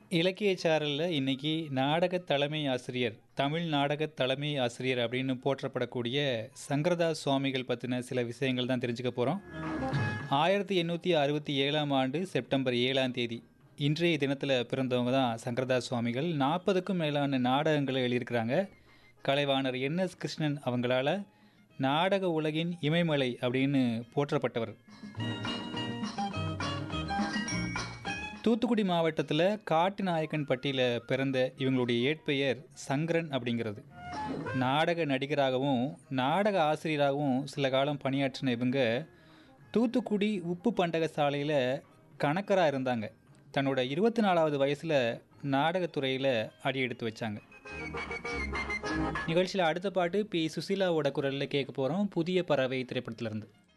இலக்கிய சாரலில் இன்னைக்கு நாடக தலைமை ஆசிரியர் தமிழ் நாடக தலைமை ஆசிரியர் அப்படின்னு போற்றப்படக்கூடிய சங்கரதாஸ் சுவாமிகள் பற்றின சில விஷயங்கள் தான் தெரிஞ்சுக்க போகிறோம் ஆயிரத்தி எண்ணூற்றி அறுபத்தி ஏழாம் ஆண்டு செப்டம்பர் ஏழாம் தேதி இன்றைய தினத்தில் பிறந்தவங்க தான் சங்கரதாஸ் சுவாமிகள் நாற்பதுக்கும் மேலான நாடகங்களை எழுதியிருக்கிறாங்க கலைவாணர் என் எஸ் கிருஷ்ணன் அவங்களால நாடக உலகின் இமயமலை அப்படின்னு போற்றப்பட்டவர் தூத்துக்குடி மாவட்டத்தில் காட்டு நாயக்கன் பட்டியில் பிறந்த இவங்களுடைய ஏற்பெயர் சங்கரன் அப்படிங்கிறது நாடக நடிகராகவும் நாடக ஆசிரியராகவும் சில காலம் பணியாற்றின இவங்க தூத்துக்குடி உப்பு பண்டக சாலையில் கணக்கராக இருந்தாங்க தன்னோட இருபத்தி நாலாவது வயசில் நாடகத்துறையில் அடி எடுத்து வச்சாங்க நிகழ்ச்சியில் அடுத்த பாட்டு பி சுசீலாவோட குரலில் கேட்க போகிறோம் புதிய பறவை திரைப்படத்திலிருந்து